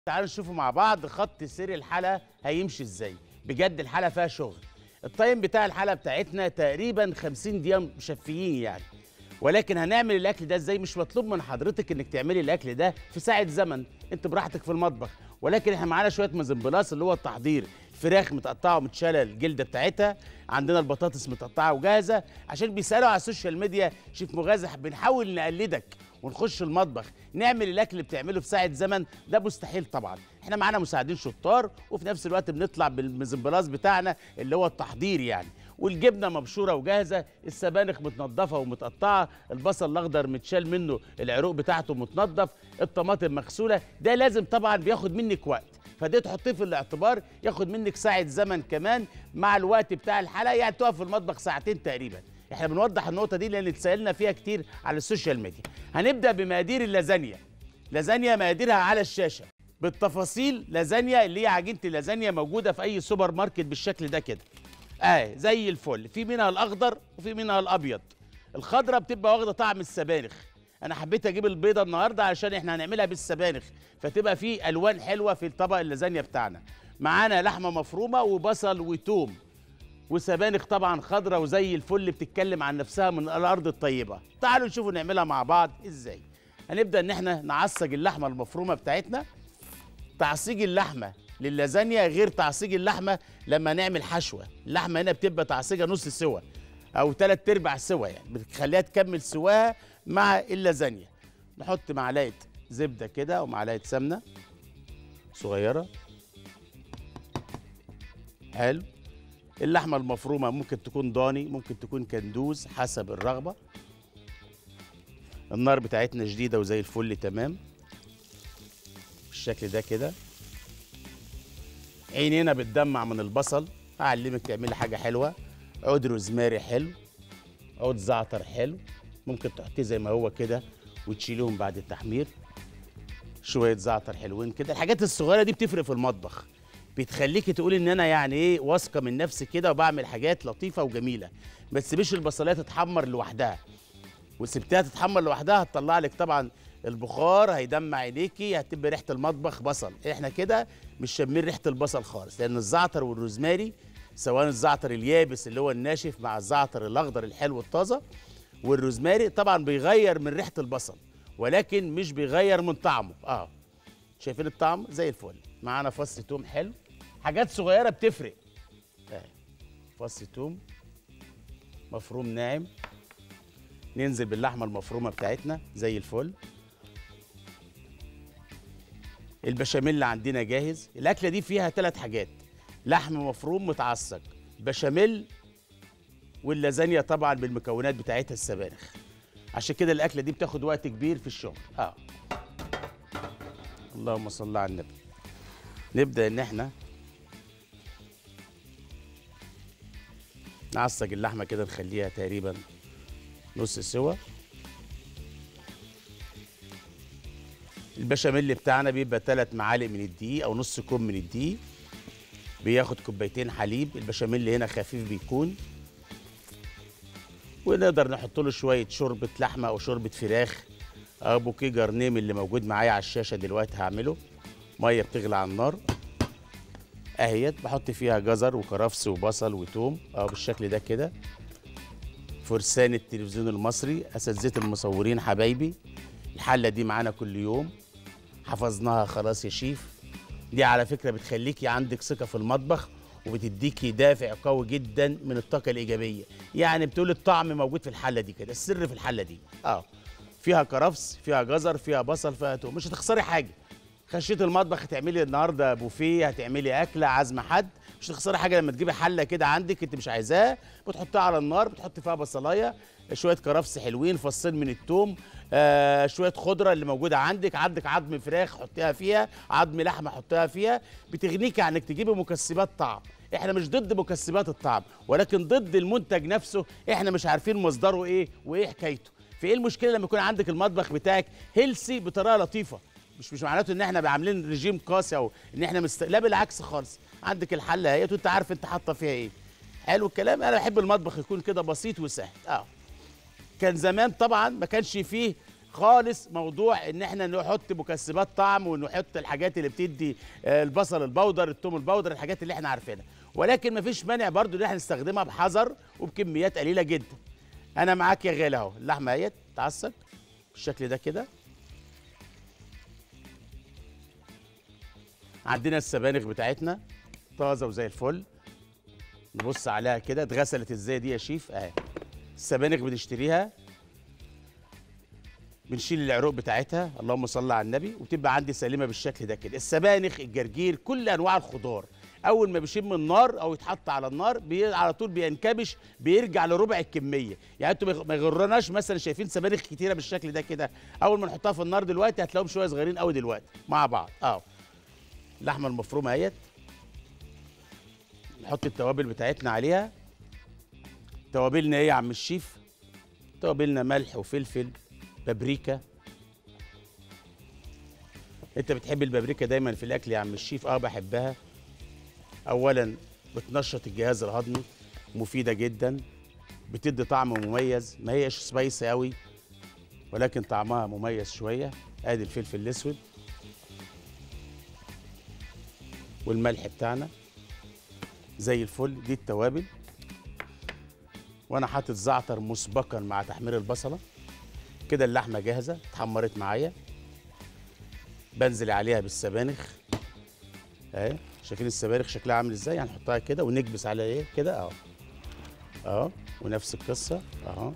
تعالوا نشوفوا مع بعض خط سير الحلقه هيمشي ازاي بجد الحلقه فيها شغل التايم بتاع الحلقه بتاعتنا تقريبا 50 دقيقه مشفيين يعني ولكن هنعمل الاكل ده ازاي مش مطلوب من حضرتك انك تعملي الاكل ده في ساعه زمن انت براحتك في المطبخ ولكن احنا معانا شويه مزمبلاص اللي هو التحضير فراخ متقطعه ومتشاله الجلده بتاعتها عندنا البطاطس متقطعه وجاهزه عشان بيسالوا على السوشيال ميديا شيف مغازي بنحاول نقلدك ونخش المطبخ نعمل الاكل اللي بتعمله في ساعه زمن ده مستحيل طبعا احنا معانا مساعدين شطار وفي نفس الوقت بنطلع بالمزمبلاص بتاعنا اللي هو التحضير يعني والجبنه مبشوره وجاهزه السبانخ متنضفه ومتقطعه البصل الاخضر متشال منه العروق بتاعته متنضف الطماطم مغسوله ده لازم طبعا بياخد منك وقت فده تحطيه في الاعتبار ياخد منك ساعه زمن كمان مع الوقت بتاع الحلقه يعني تقف في المطبخ ساعتين تقريبا احنا بنوضح النقطه دي لان اتسالنا فيها كتير على السوشيال ميديا هنبدا بمقادير اللازانيا لازانيا مقاديرها على الشاشه بالتفاصيل لازانيا اللي هي عجينه اللازانيا موجوده في اي سوبر ماركت بالشكل ده كده اه زي الفل في منها الاخضر وفي منها الابيض الخضره بتبقى واخده طعم السبانخ انا حبيت اجيب البيضه النهارده عشان احنا هنعملها بالسبانخ فتبقى في الوان حلوه في الطبق اللازانيا بتاعنا معانا لحمه مفرومه وبصل وتوم وسبانخ طبعا خضره وزي الفل بتتكلم عن نفسها من الارض الطيبه تعالوا نشوفوا نعملها مع بعض ازاي هنبدا ان احنا نعصج اللحمه المفرومه بتاعتنا تعصيج اللحمه للازانيا غير تعصيج اللحمه لما نعمل حشوه اللحمه هنا بتبقى تعصيجها نص سوا او ثلاث ارباع سوا يعني بتخليها تكمل سواها مع اللازانيا نحط معلقه زبده كده ومعلقه سمنه صغيره حلو اللحمه المفرومه ممكن تكون ضاني ممكن تكون كندوز حسب الرغبه النار بتاعتنا شديده وزي الفل تمام بالشكل ده كده عينينا بتدمع من البصل هعلمك تعملي حاجه حلوه عود روزماري حلو عود زعتر حلو ممكن تحطيه زي ما هو كده وتشيليهم بعد التحمير شويه زعتر حلوين كده الحاجات الصغيره دي بتفرق في المطبخ بتخليكي تقولي ان انا يعني ايه واثقه من نفسي كده وبعمل حاجات لطيفه وجميله ما تسيبيش البصلايه تتحمر لوحدها وسبتها تتحمر لوحدها هتطلع لك طبعا البخار هيدمع عينيكي هتبقى ريحه المطبخ بصل احنا كده مش شامين ريحه البصل خالص لان الزعتر والروزماري سواء الزعتر اليابس اللي هو الناشف مع الزعتر الاخضر الحلو الطازه والروزماري طبعا بيغير من ريحه البصل ولكن مش بيغير من طعمه اه شايفين الطعم زي الفل معانا فص توم حلو حاجات صغيره بتفرق آه. فص توم مفروم ناعم ننزل باللحمه المفرومه بتاعتنا زي الفل البشاميل اللي عندنا جاهز الاكله دي فيها ثلاث حاجات لحم مفروم متعصج بشاميل واللازانيا طبعا بالمكونات بتاعتها السبانخ عشان كده الاكله دي بتاخد وقت كبير في الشغل اه اللهم صل على النبي نبدا ان احنا نعصج اللحمه كده نخليها تقريبا نص سوا البشاميل بتاعنا بيبقى ثلاث معالق من الدقيق او نص كوب من الدقيق بياخد كوبايتين حليب البشاميل هنا خفيف بيكون ونقدر نحط له شويه شوربه لحمه او شوربه فراخ او بوكيه جرنيم اللي موجود معايا على الشاشه دلوقتي هعمله ميه بتغلي على النار اهيت بحط فيها جزر وكرفس وبصل وتوم اه بالشكل ده كده فرسان التلفزيون المصري اساتذه المصورين حبايبي الحله دي معانا كل يوم حفظناها خلاص يا شيف دي على فكره بتخليكي عندك ثقه في المطبخ وبتديكي دافع قوي جدا من الطاقه الايجابيه يعني بتقول الطعم موجود في الحله دي كده السر في الحله دي اه فيها كرفس فيها جزر فيها بصل فيها توم مش هتخسري حاجه خشيت المطبخ هتعملي النهارده بوفيه هتعملي اكله عازمه حد مش هتخسري حاجه لما تجيبي حله كده عندك انت مش عايزاها بتحطها على النار بتحطي فيها بصلايه شويه كرفس حلوين فصين من التوم آه شويه خضره اللي موجوده عندك عندك عظم فراخ حطيها فيها عظم لحمه حطيها فيها بتغنيكي عن انك تجيبي مكسبات طعم احنا مش ضد مكسبات الطعم ولكن ضد المنتج نفسه احنا مش عارفين مصدره ايه وايه حكايته في ايه المشكله لما يكون عندك المطبخ بتاعك هيلسي بطريقه لطيفه مش مش معناته ان احنا عاملين رجيم قاسي او ان احنا مست... لا بالعكس خالص عندك الحله اهيت وانت عارف انت حاطه فيها ايه حلو الكلام انا بحب المطبخ يكون كده بسيط وسهل اه كان زمان طبعا ما كانش فيه خالص موضوع ان احنا نحط مكسبات طعم ونحط الحاجات اللي بتدي آه، البصل البودر الثوم البودر الحاجات اللي احنا عارفينها ولكن مفيش مانع برضو ان احنا نستخدمها بحذر وبكميات قليله جدا انا معاك يا غالي اهو اللحمه اهيت تعصج بالشكل ده كده عندنا السبانخ بتاعتنا طازه وزي الفل نبص عليها كده اتغسلت ازاي دي يا شيف اهي السبانخ بنشتريها بنشيل العروق بتاعتها اللهم صل على النبي وتبقى عندي سليمه بالشكل ده كده السبانخ الجرجير كل انواع الخضار اول ما بيشم النار او يتحط على النار بي على طول بينكمش بيرجع لربع الكميه يعني انتوا ما يغرناش مثلا شايفين سبانخ كتيره بالشكل ده كده اول ما نحطها في النار دلوقتي هتلاقيهم شويه صغيرين قوي دلوقتي مع بعض اه اللحمه المفرومه اهيت نحط التوابل بتاعتنا عليها توابلنا ايه يا عم الشيف توابلنا ملح وفلفل بابريكا انت بتحب البابريكا دايما في الاكل يا عم الشيف اه بحبها اولا بتنشط الجهاز الهضمي مفيده جدا بتدي طعم مميز ما هيش سبايسي قوي ولكن طعمها مميز شويه ادي الفلفل الاسود والملح بتاعنا زي الفل دي التوابل وانا حاطط زعتر مسبقا مع تحمير البصله كده اللحمه جاهزه اتحمرت معايا بنزل عليها بالسبانخ اهي شايفين السبانخ شكلها عامل ازاي هنحطها كده ونكبس على ايه كده اهو اهو ونفس القصه اهو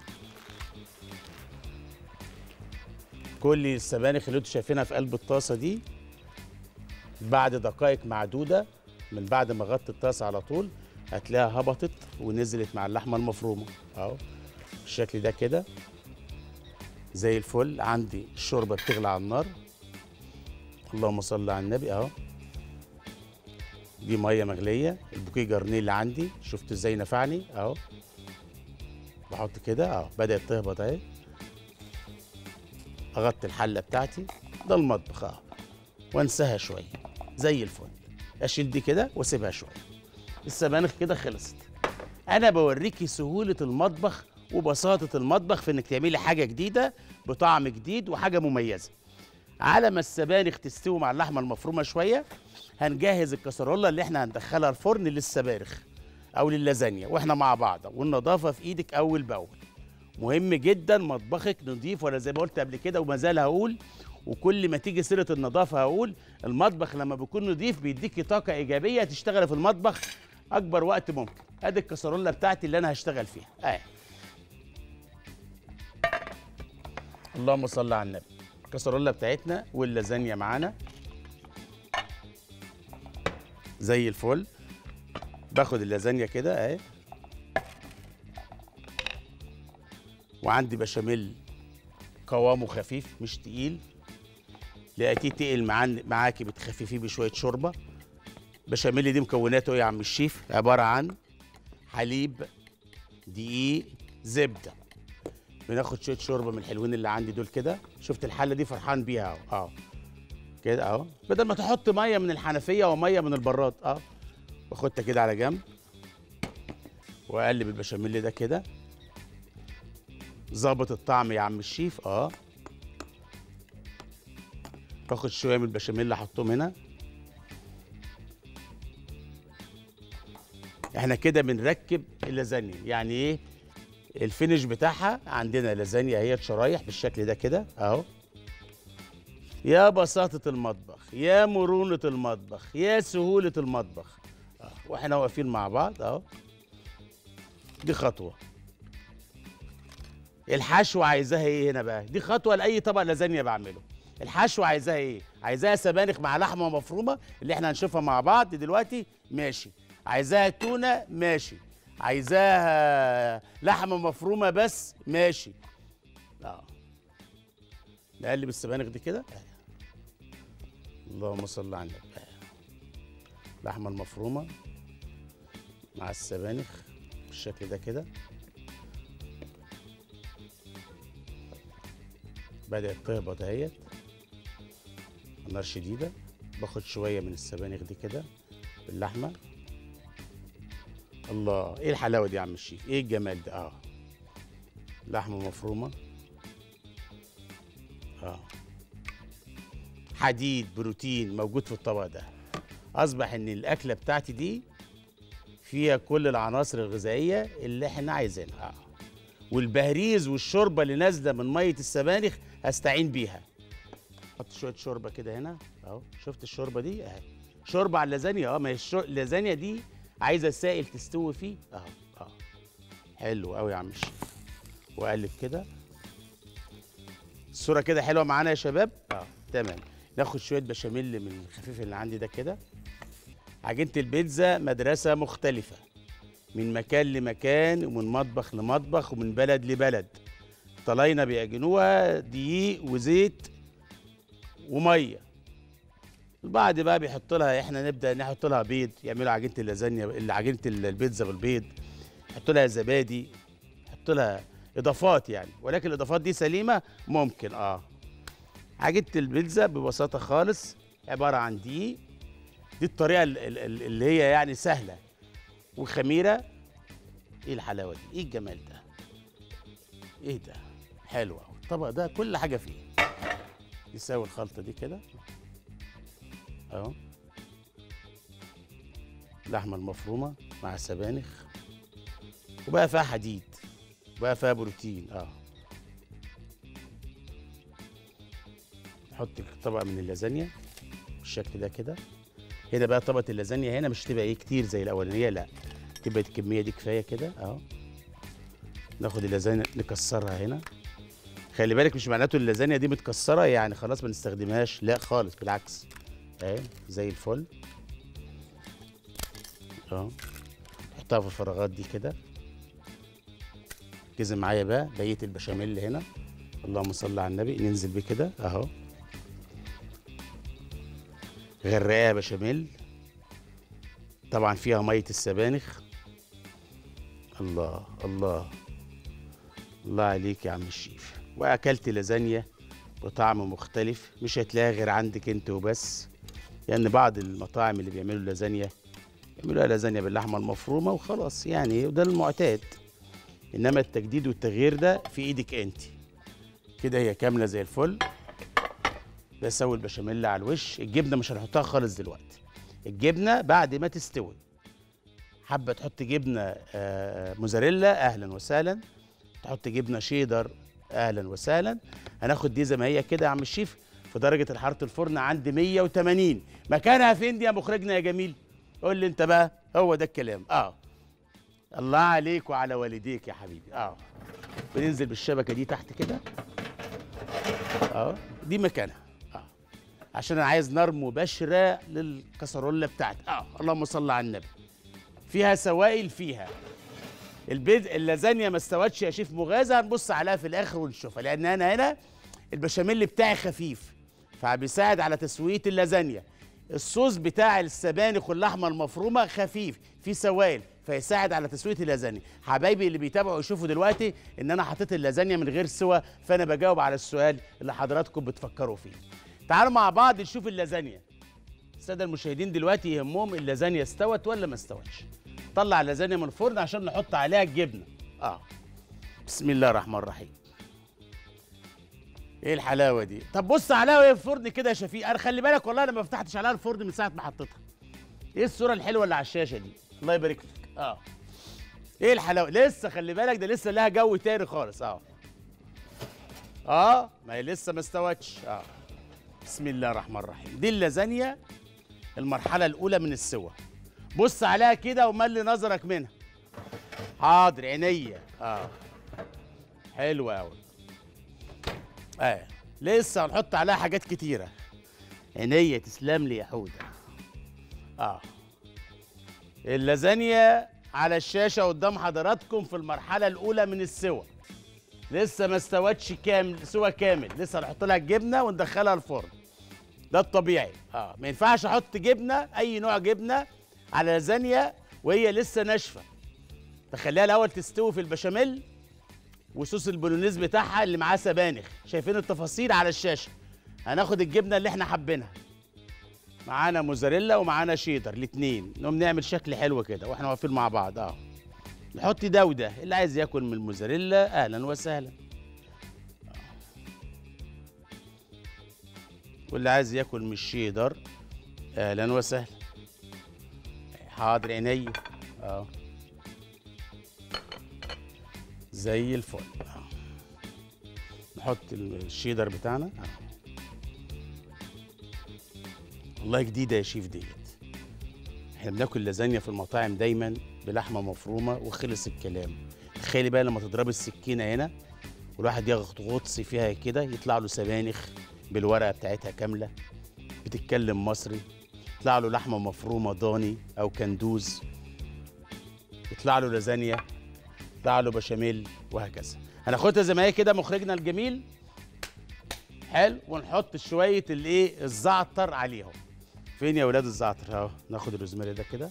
كل السبانخ اللي انتوا شايفينها في قلب الطاسه دي بعد دقائق معدوده من بعد ما غطت الطاسه على طول هتلاقيها هبطت ونزلت مع اللحمه المفرومه اهو بالشكل ده كده زي الفل عندي الشوربه بتغلي على النار اللهم صل على النبي اهو دي ميه مغليه البوكيه جرنيه اللي عندي شفت ازاي نفعني اهو بحط كده اهو بدات تهبط اهي اغطي الحله بتاعتي ده المطبخ اهو وانساها شويه زي الفل اشيل دي كده واسيبها شويه السبانخ كده خلصت انا بوريكي سهوله المطبخ وبساطه المطبخ في انك تعملي حاجه جديده بطعم جديد وحاجه مميزه على ما السبانخ تستوي مع اللحمه المفرومه شويه هنجهز الكسرولة اللي احنا هندخلها الفرن للسبانخ او للازانيا واحنا مع بعض والنظافه في ايدك اول باول مهم جدا مطبخك نضيف ولا زي ما قلت قبل كده وما زال هقول وكل ما تيجي سيره النظافه هقول المطبخ لما بيكون نضيف بيديكي طاقه ايجابيه تشتغل في المطبخ اكبر وقت ممكن ادي الكسرولة بتاعتي اللي انا هشتغل فيها اهي اللهم صل على النبي الكسرولة بتاعتنا واللازانيا معانا زي الفل باخد اللازانيا كده اهي وعندي بشاميل قوامه خفيف مش تقيل لقيتيه تقل معان- معاكي بتخففيه بشويه شوربه بشاميل دي مكوناته ايه يا عم الشيف عباره عن حليب دقيق زبده بناخد شويه شوربه من الحلوين اللي عندي دول كده شفت الحله دي فرحان بيها اهو اه كده اهو بدل ما تحط ميه من الحنفيه وميه من البراد اه باخدها كده على جنب واقلب البشاميل ده كده ظابط الطعم يا عم الشيف اه باخد شويه من البشاميل اللي احطهم هنا احنا كده بنركب اللازانيا يعني ايه الفينش بتاعها عندنا لازانيا هي شرايح بالشكل ده كده اهو يا بساطة المطبخ يا مرونة المطبخ يا سهولة المطبخ آه. واحنا واقفين مع بعض اهو دي خطوة الحشوة عايزاها ايه هنا بقى دي خطوة لأي طبق لازانيا بعمله الحشوة عايزاها ايه عايزاها سبانخ مع لحمة مفرومة اللي احنا هنشوفها مع بعض دلوقتي ماشي عايزاها تونة ماشي عايزاها لحمة مفرومة بس ماشي اه نقلب السبانخ دي كده اللهم صل على النبي اللحمه المفرومه مع السبانخ بالشكل ده كده بدأت تهبط اهيت نار شديدة باخد شوية من السبانخ دي كده باللحمة الله ايه الحلاوة دي يا عم الشيف ايه الجمال ده اه لحمة مفرومة اه حديد بروتين موجود في الطبق ده اصبح ان الاكله بتاعتي دي فيها كل العناصر الغذائيه اللي احنا عايزينها آه. والبهريز والشوربه اللي نازله من ميه السبانخ هستعين بيها حط شويه شوربه كده هنا اهو شفت الشوربه دي اهي شوربه على اللازانيا اه ما هي الشو... اللازانيا دي عايزه سائل تستوي فيه اهو اه حلو قوي يا عم الشيف واقلب كده الصوره كده حلوه معانا يا شباب اه تمام ناخد شويه بشاميل من الخفيف اللي عندي ده كده عجينه البيتزا مدرسه مختلفه من مكان لمكان ومن مطبخ لمطبخ ومن بلد لبلد طلاينه بيعجنوها دقيق وزيت وميه البعض بقى بيحط لها احنا نبدا نحط لها بيض يعملوا عجينه اللازانيا اللي عجينه البيتزا بالبيض يحط لها زبادي يحط لها اضافات يعني ولكن الاضافات دي سليمه ممكن اه عجينه البيتزا ببساطه خالص عباره عن دقيق دي الطريقه ال- ال- ال- اللي هي يعني سهله وخميره ايه الحلاوه دي ايه الجمال ده ايه ده حلو قوي الطبق ده كل حاجه فيه يساوي الخلطه دي كده اهو اللحمه المفرومه مع السبانخ وبقى فيها حديد وبقى فيها بروتين اه نحط طبق من اللازانيا بالشكل ده كده هنا بقى طبقه اللازانيا هنا مش تبقى ايه كتير زي الاولانيه لا تبقى الكميه دي كفايه كده اهو ناخد اللازانيا نكسرها هنا خلي بالك مش معناته اللازانيا دي متكسره يعني خلاص ما نستخدمهاش لا خالص بالعكس اهي زي الفل اهو نحطها في الفراغات دي كده ركزي معايا بقى بقيه البشاميل هنا اللهم صل على النبي ننزل بيه كده اهو غرقاها بشاميل طبعا فيها ميه السبانخ الله الله الله عليك يا عم الشيف واكلت لازانيا بطعم مختلف مش هتلاقيها غير عندك انت وبس لان يعني بعض المطاعم اللي بيعملوا لازانيا يعملوها لازانيا باللحمه المفرومه وخلاص يعني وده المعتاد انما التجديد والتغيير ده في ايدك انت كده هي كامله زي الفل بسوي البشاميل على الوش الجبنه مش هنحطها خالص دلوقتي الجبنه بعد ما تستوي حابه تحط جبنه آه، موزاريلا اهلا وسهلا تحط جبنه شيدر اهلا وسهلا هناخد دي زي ما هي كده يا عم الشيف في درجه حراره الفرن عند 180 مكانها فين دي يا مخرجنا يا جميل قول لي انت بقى هو ده الكلام اه الله عليك وعلى والديك يا حبيبي اه بننزل بالشبكه دي تحت كده اه دي مكانها اه عشان انا عايز نار مباشره للكسرولة بتاعتي اه اللهم صل على النبي فيها سوائل فيها البيض اللازانيا ما استوتش يا شيف مغازة هنبص عليها في الاخر ونشوفها لان انا هنا البشاميل بتاعي خفيف فبيساعد على تسويه اللازانيا الصوص بتاع السبانخ واللحمه المفرومه خفيف فيه سوائل فيساعد على تسويه اللازانيا حبايبي اللي بيتابعوا يشوفوا دلوقتي ان انا حطيت اللازانيا من غير سوى فانا بجاوب على السؤال اللي حضراتكم بتفكروا فيه تعالوا مع بعض نشوف اللازانيا الساده المشاهدين دلوقتي يهمهم اللازانيا استوت ولا ما استوتش طلع اللازانيا من الفرن عشان نحط عليها الجبنه اه بسم الله الرحمن الرحيم ايه الحلاوه دي طب بص عليها وهي في الفرن كده يا شفيق انا خلي بالك والله انا ما فتحتش عليها الفرن من ساعه ما حطيتها ايه الصوره الحلوه اللي على الشاشه دي الله يبارك لك اه ايه الحلاوه لسه خلي بالك ده لسه لها جو تاني خالص اه اه ما هي لسه ما استوتش اه بسم الله الرحمن الرحيم دي اللازانيا المرحله الاولى من السوى بص عليها كده وملي نظرك منها حاضر عينيا اه حلوه قوي اه لسه هنحط عليها حاجات كتيره عينيا تسلم لي يا حوده اه اللازانيا على الشاشه قدام حضراتكم في المرحله الاولى من السوى لسه ما استوتش كامل سوى كامل لسه هنحط لها الجبنه وندخلها الفرن ده الطبيعي اه ما ينفعش احط جبنه اي نوع جبنه على لازانيا وهي لسه ناشفه تخليها الاول تستوي في البشاميل وصوص البولونيز بتاعها اللي معاه سبانخ شايفين التفاصيل على الشاشه هناخد الجبنه اللي احنا حابينها معانا موزاريلا ومعانا شيدر الاثنين نقوم نعمل شكل حلو كده واحنا واقفين مع بعض اه نحط ده وده اللي عايز ياكل من الموزاريلا اهلا وسهلا واللي عايز ياكل من الشيدر اهلا وسهلا حاضر عيني اه زي الفل آه. نحط الشيدر بتاعنا آه. والله جديده يا شيف ديت احنا بناكل لازانيا في المطاعم دايما بلحمه مفرومه وخلص الكلام تخيلي بقى لما تضربي السكينه هنا والواحد ياخد غطس فيها كده يطلع له سبانخ بالورقه بتاعتها كامله بتتكلم مصري يطلع له لحمه مفرومه ضاني او كندوز يطلع له لازانيا يطلع له بشاميل وهكذا هناخدها زي ما هي كده مخرجنا الجميل حلو ونحط شويه الايه الزعتر عليهم فين يا ولاد الزعتر اهو ناخد الروزماري ده كده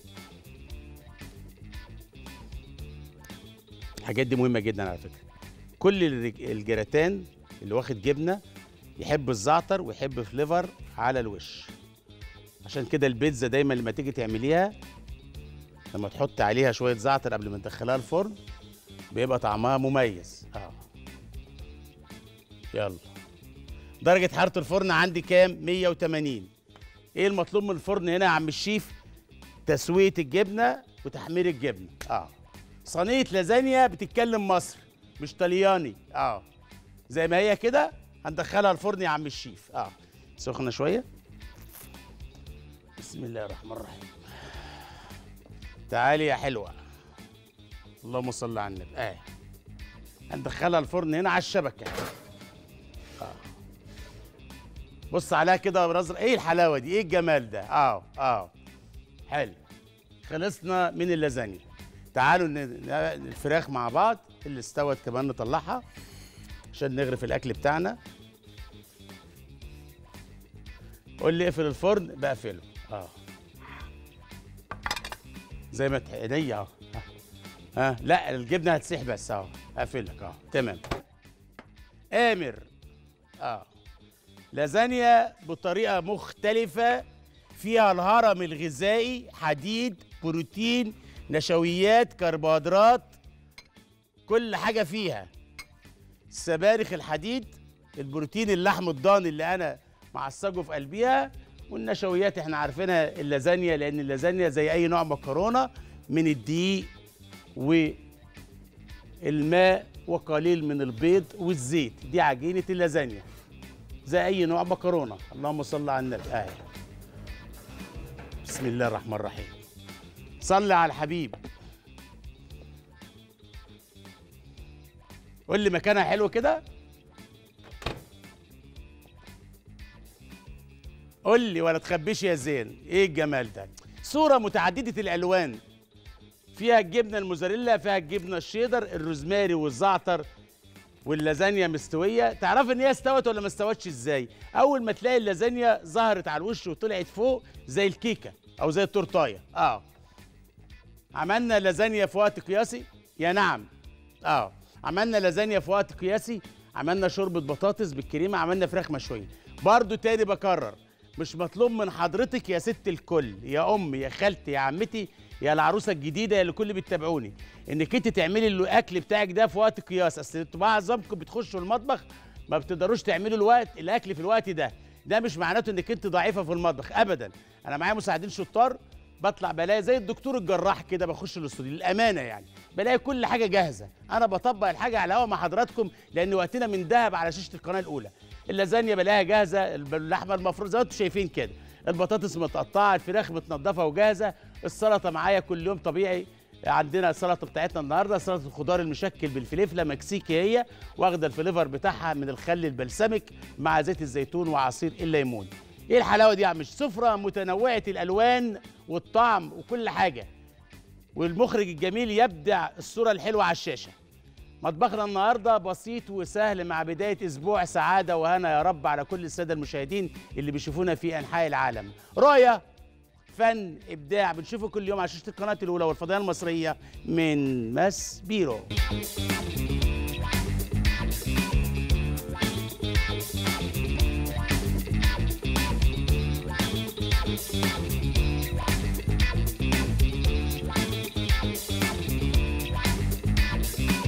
الحاجات دي مهمه جدا على فكره كل الرج- الجراتان اللي واخد جبنه يحب الزعتر ويحب فليفر على الوش عشان كده البيتزا دايما لما تيجي تعمليها لما تحط عليها شويه زعتر قبل ما تدخلها الفرن بيبقى طعمها مميز اه يلا درجه حراره الفرن عندي كام 180 ايه المطلوب من الفرن هنا يا عم الشيف تسويه الجبنه وتحمير الجبنه اه صينيه لازانيا بتتكلم مصري مش طلياني اه زي ما هي كده هندخلها الفرن يا عم الشيف اه سخنه شويه بسم الله الرحمن الرحيم تعالي يا حلوه اللهم صل على النبي اه هندخلها الفرن هنا على الشبكه اه بص عليها كده بنظر ايه الحلاوه دي ايه الجمال ده اه اه حلو خلصنا من اللازانيا تعالوا ن- ن- الفراخ مع بعض اللي استوت كمان نطلعها عشان نغرف الاكل بتاعنا قول لي اقفل الفرن بقفله اه زي ما تح- ايديا اهو ها آه. لا الجبنه هتسيح بس اهو اقفلك اه تمام امر اه لازانيا بطريقه مختلفه فيها الهرم الغذائي حديد بروتين نشويات كربوهيدرات كل حاجه فيها السبانخ الحديد البروتين اللحم الضاني اللي انا معصجه في قلبيها والنشويات احنا عارفينها اللازانيا لان اللازانيا زي اي نوع مكرونه من الدقيق والماء وقليل من البيض والزيت دي عجينه اللازانيا زي اي نوع مكرونه اللهم صل على النبي آه. بسم الله الرحمن الرحيم صل على الحبيب قول لي مكانها حلو كده قول لي ولا تخبيش يا زين ايه الجمال ده صوره متعدده الالوان فيها الجبنه الموزاريلا فيها الجبنه الشيدر الروزماري والزعتر واللازانيا مستويه تعرف ان هي استوت ولا ما استوتش ازاي اول ما تلاقي اللازانيا ظهرت على الوش وطلعت فوق زي الكيكه او زي التورتايه اه عملنا لازانيا في وقت قياسي يا نعم اه عملنا لازانيا في وقت قياسي عملنا شوربه بطاطس بالكريمه عملنا فراخ مشويه برضو تاني بكرر مش مطلوب من حضرتك يا ست الكل يا امي يا خالتي يا عمتي يا العروسه الجديده يا اللي كل بتتابعوني انك انت تعملي الاكل بتاعك ده في وقت قياس اصل انتوا معظمكم بتخشوا المطبخ ما بتقدروش تعملوا الوقت الاكل في الوقت ده ده مش معناته انك انت ضعيفه في المطبخ ابدا انا معايا مساعدين شطار بطلع بلاقي زي الدكتور الجراح كده بخش الاستوديو للامانه يعني بلاقي كل حاجه جاهزه انا بطبق الحاجه على هوا مع حضراتكم لان وقتنا من ذهب على شاشه القناه الاولى اللازانيا بلاقيها جاهزه اللحمه المفرومه زي ما انتم شايفين كده البطاطس متقطعه الفراخ متنضفه وجاهزه السلطه معايا كل يوم طبيعي عندنا السلطه بتاعتنا النهارده سلطه الخضار المشكل بالفليفله مكسيكي هي واخده الفليفر بتاعها من الخل البلسمك مع زيت الزيتون وعصير الليمون ايه الحلاوه دي يا عم مش سفره متنوعه الالوان والطعم وكل حاجه والمخرج الجميل يبدع الصوره الحلوه على الشاشه مطبخنا النهارده بسيط وسهل مع بدايه اسبوع سعاده وهنا يا رب على كل الساده المشاهدين اللي بيشوفونا في انحاء العالم رؤيه فن ابداع بنشوفه كل يوم على شاشه القناه الاولى والفضائيه المصريه من ماس بيرو